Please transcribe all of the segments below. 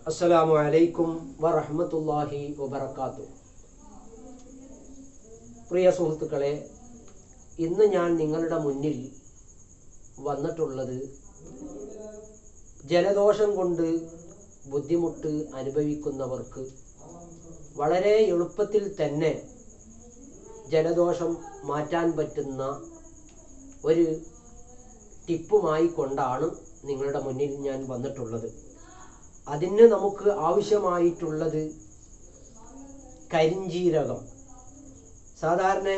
അസ്സലാമു അലൈക്കും വറഹ്മത്തുള്ളാഹി വബറകാത്തു പ്രിയ സുഹൃത്തുക്കളെ ഇന്ന് ഞാൻ നിങ്ങളുടെ മുന്നിൽ വന്നിട്ടുള്ളത് ജലദോഷം കൊണ്ട് ബുദ്ധിമുട്ട് അനുഭവിക്കുന്നവർക്ക് വളരെ എളുപ്പത്തിൽ തന്നെ ജലദോഷം മാറ്റാൻ പറ്റുന്ന ഒരു ടിപ്പുമായി കൊണ്ടാണ് നിങ്ങളുടെ മുന്നിൽ ഞാൻ വന്നിട്ടുള്ളത് അതിന് നമുക്ക് ആവശ്യമായിട്ടുള്ളത് കരിഞ്ജീരകം സാധാരണ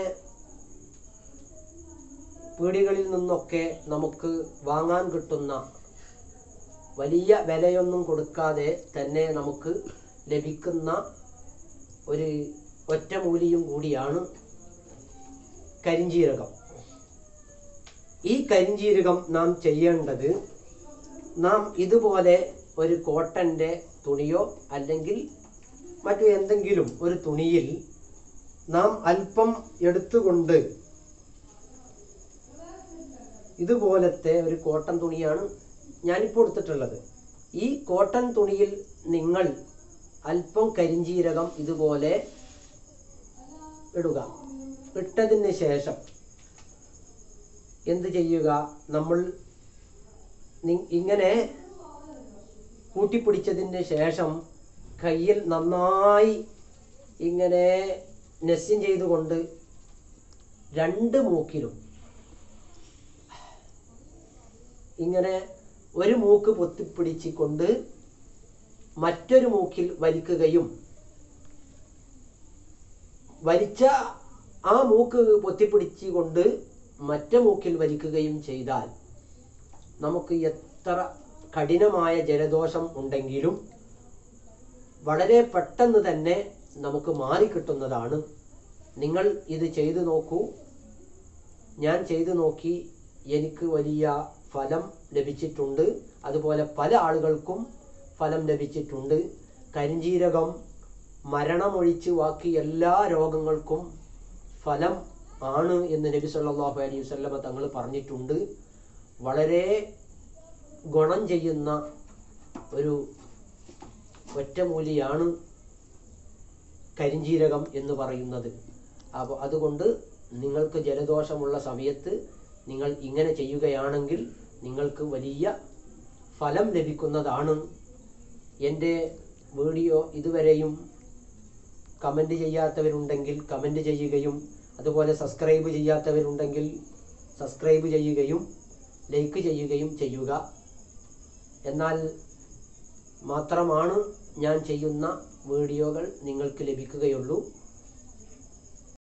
പീടികളിൽ നിന്നൊക്കെ നമുക്ക് വാങ്ങാൻ കിട്ടുന്ന വലിയ വിലയൊന്നും കൊടുക്കാതെ തന്നെ നമുക്ക് ലഭിക്കുന്ന ഒരു ഒറ്റമൂലിയും കൂടിയാണ് കരിഞ്ജീരകം ഈ കരിഞ്ജീരകം നാം ചെയ്യേണ്ടത് നാം ഇതുപോലെ ഒരു കോട്ടൻ്റെ തുണിയോ അല്ലെങ്കിൽ മറ്റു എന്തെങ്കിലും ഒരു തുണിയിൽ നാം അല്പം എടുത്തുകൊണ്ട് ഇതുപോലത്തെ ഒരു കോട്ടൺ തുണിയാണ് ഞാനിപ്പോൾ എടുത്തിട്ടുള്ളത് ഈ കോട്ടൺ തുണിയിൽ നിങ്ങൾ അല്പം കരിഞ്ജീരകം ഇതുപോലെ ഇടുക ഇട്ടതിന് ശേഷം എന്ത് ചെയ്യുക നമ്മൾ നി- ഇങ്ങനെ കൂട്ടിപ്പിടിച്ചതിന് ശേഷം കയ്യിൽ നന്നായി ഇങ്ങനെ നെസ്യം ചെയ്തുകൊണ്ട് രണ്ട് മൂക്കിലും ഇങ്ങനെ ഒരു മൂക്ക് പൊത്തിപ്പിടിച്ചുകൊണ്ട് മറ്റൊരു മൂക്കിൽ വലിക്കുകയും വലിച്ച ആ മൂക്ക് പൊത്തിപ്പിടിച്ചുകൊണ്ട് മറ്റേ മൂക്കിൽ വലിക്കുകയും ചെയ്താൽ നമുക്ക് എത്ര കഠിനമായ ജലദോഷം ഉണ്ടെങ്കിലും വളരെ പെട്ടെന്ന് തന്നെ നമുക്ക് മാറിക്കിട്ടുന്നതാണ് നിങ്ങൾ ഇത് ചെയ്തു നോക്കൂ ഞാൻ ചെയ്തു നോക്കി എനിക്ക് വലിയ ഫലം ലഭിച്ചിട്ടുണ്ട് അതുപോലെ പല ആളുകൾക്കും ഫലം ലഭിച്ചിട്ടുണ്ട് കരിഞ്ജീരകം മരണമൊഴിച്ച് ബാക്കി എല്ലാ രോഗങ്ങൾക്കും ഫലം ആണ് എന്ന് നബി സല്ലല്ലാഹു അലൈഹി വസല്ലമ തങ്ങൾ പറഞ്ഞിട്ടുണ്ട് വളരെ ഗുണം ചെയ്യുന്ന ഒരു ഒറ്റമൂലിയാണ് കരിഞ്ജീരകം എന്ന് പറയുന്നത് അപ്പോൾ അതുകൊണ്ട് നിങ്ങൾക്ക് ജലദോഷമുള്ള സമയത്ത് നിങ്ങൾ ഇങ്ങനെ ചെയ്യുകയാണെങ്കിൽ നിങ്ങൾക്ക് വലിയ ഫലം ലഭിക്കുന്നതാണ് എൻ്റെ വീഡിയോ ഇതുവരെയും കമൻറ്റ് ചെയ്യാത്തവരുണ്ടെങ്കിൽ കമൻറ്റ് ചെയ്യുകയും അതുപോലെ സബ്സ്ക്രൈബ് ചെയ്യാത്തവരുണ്ടെങ്കിൽ സബ്സ്ക്രൈബ് ചെയ്യുകയും ലൈക്ക് ചെയ്യുകയും ചെയ്യുക എന്നാൽ മാത്രമാണ് ഞാൻ ചെയ്യുന്ന വീഡിയോകൾ നിങ്ങൾക്ക് ലഭിക്കുകയുള്ളൂ